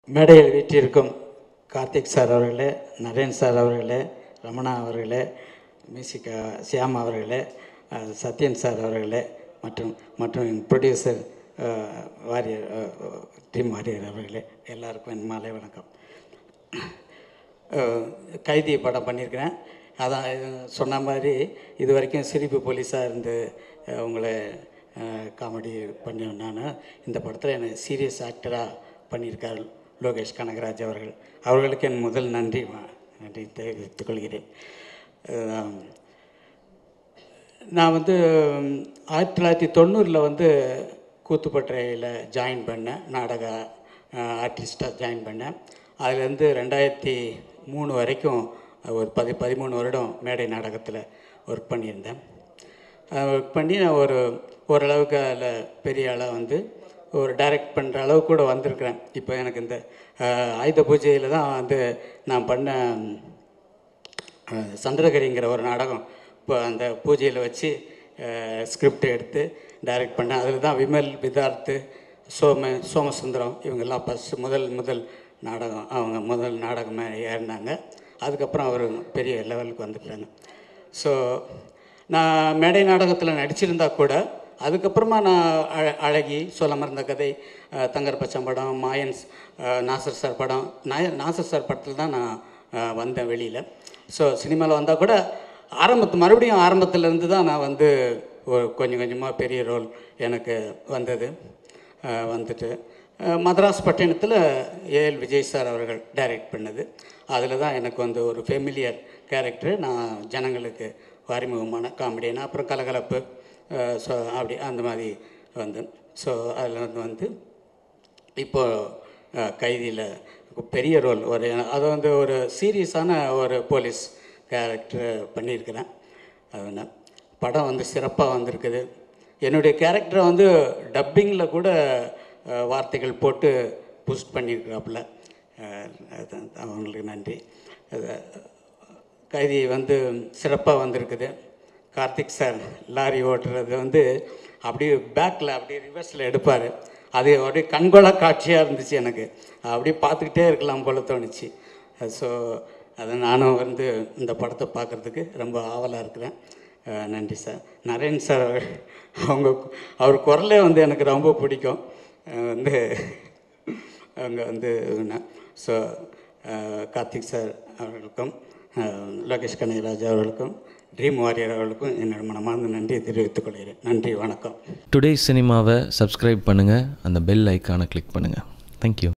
மேடையில் வீற்றிருக்கும் கார்த்திக் சார் அவர்களே நரேன் சார் அவர்களே ரமணா அவர்களே மியூசிக் சியாம் அவர்களே அஹ், சத்யன் சார் அவர்களே மற்றும் மற்றும் என் ப்ரொடியூசர் வாரியர் டீம் வாரியர் அவர்களே எல்லாருக்கும் என் மாலை வணக்கம் அஹ், கைதி படம் பண்ணியிருக்கிறேன் அதான் இது சொன்ன மாதிரி இது வரைக்கும் சிரிப்பு போலீஸாக இருந்து அஹ், உங்களை காமெடி பண்ணி நான் இந்த படத்தில் என்னை சீரியஸ் ஆக்டராக பண்ணியிருக்கார் லோகேஷ் கனகராஜ் அவர்கள் அவர்களுக்கு என் முதல் நன்றி வ- நன்றி தெரிவித்துக் கொள்கிறேன் அஹ், நான் வந்து ம், ஆயிரத்தி தொள்ளாயிரத்தி தொண்ணூறில் வந்து கூத்துப்பட்டறையில் ஜாயின் பண்ணேன் நாடக ஆர்டிஸ்டாக ஜாயின் பண்ணேன் அதுலேருந்து ரெண்டாயிரத்தி மூணு வரைக்கும் ஒரு பதி பதிமூணு வருடம் மேடை நாடகத்தில் ஒர்க் பண்ணியிருந்தேன் ஒர்க் பண்ணி நான் ஒரு ஓரளவுக்கு அதில் பெரிய ஆளாக வந்து ஒரு டைரக்ட் பண்ணுற அளவுக்கு கூட வந்திருக்கிறேன் இப்போ எனக்கு இந்த அஹ், ஆயுத பூஜையில் தான் வந்து நான் பண்ண அஹ் சந்திரகரிங்கிற ஒரு நாடகம் இப்போ அந்த பூஜையில் வச்சு ஸ்கிரிப்ட் எடுத்து டைரக்ட் பண்ணேன் அதில் தான் விமல் விதார்த்து சோம சோமசுந்தரம் இவங்கெல்லாம் ஃபஸ்ட்டு முதல் முதல் நாடகம் அவங்க முதல் நாடகமே ஏறினாங்க அதுக்கப்புறம் அவர் பெரிய லெவலுக்கு வந்துட்டாங்க ஸோ நான் மேடை நாடகத்தில் நடிச்சிருந்தா கூட அதுக்கப்புறமா நான் அழ அழகி சொல்ல மறந்த கதை அஹ், தங்கர் பச்சம் படம் மாயன்ஸ் அஹ், நாசர் சார் படம் நாய நாசர் சார் படத்தில் தான் நான் அஹ், வந்தேன் வெளியில் ஸோ சினிமாவில் வந்தால் கூட ஆரம்பத்து மறுபடியும் ஆரம்பத்துலேருந்து தான் நான் வந்து ஒரு கொஞ்சம் கொஞ்சமாக பெரிய ரோல் எனக்கு வந்தது அஹ், வந்துட்டு அஹ், மதராஸ் பட்டினத்தில் ஏஎல் விஜய் சார் அவர்கள் டைரக்ட் பண்ணது அதில் தான் எனக்கு வந்து ஒரு ஃபெமிலியர் கேரக்டர் நான் ஜனங்களுக்கு அறிமுகமான காமெடியான அப்புறம் கலகலப்பு ஸோ அப்படி அந்த மாதிரி வந்தேன் ஸோ அதில் வந்து வந்து இப்போது கைதியில் பெரிய ரோல் ஒரு அது வந்து ஒரு சீரியஸான ஒரு போலீஸ் கேரக்டர் பண்ணியிருக்கிறேன் அது ஒன்று படம் வந்து சிறப்பாக வந்திருக்குது என்னுடைய கேரக்டரை வந்து டப்பிங்கில் கூட அஹ், வார்த்தைகள் போட்டு பூஸ்ட் பண்ணியிருக்கிறாப்புல அஹ், அதான் அவங்களுக்கு நன்றி அது கைதி வந்து சிறப்பாக வந்திருக்குது கார்த்திக் சார் லாரி ஓட்டுறது வந்து அப்படியே பேக்கில் அப்படியே ரிவர்ஸில் எடுப்பார் அது அப்படியே கண்கொள்ளா காட்சியாக இருந்துச்சு எனக்கு அப்படியே பார்த்துக்கிட்டே இருக்கலாம் போல தோணுச்சு ஸோ அதை நானும் வந்து இந்த படத்தை பார்க்குறதுக்கு ரொம்ப ஆவலாக இருக்கிறேன் அஹ் நன்றி சார் நரேன் சார் அவர் அவங்க அவர் குரலே வந்து எனக்கு ரொம்ப பிடிக்கும் அஹ் வந்து அவங்க வந்து ஸோ கார்த்திக் சார் அவர்களுக்கும் அஹ், லோகேஷ் கனகராஜ் அவர்களுக்கும் ட்ரீம் வாரியர் அவர்களுக்கும் என்னோட மனமார்ந்த நன்றியை தெரிவித்துக் கொள்கிறேன் நன்றி வணக்கம் டுடே சினிமாவை சப்ஸ்கிரைப் பண்ணுங்கள் அந்த பெல் ஐக்கானை கிளிக் பண்ணுங்கள் தேங்க்யூ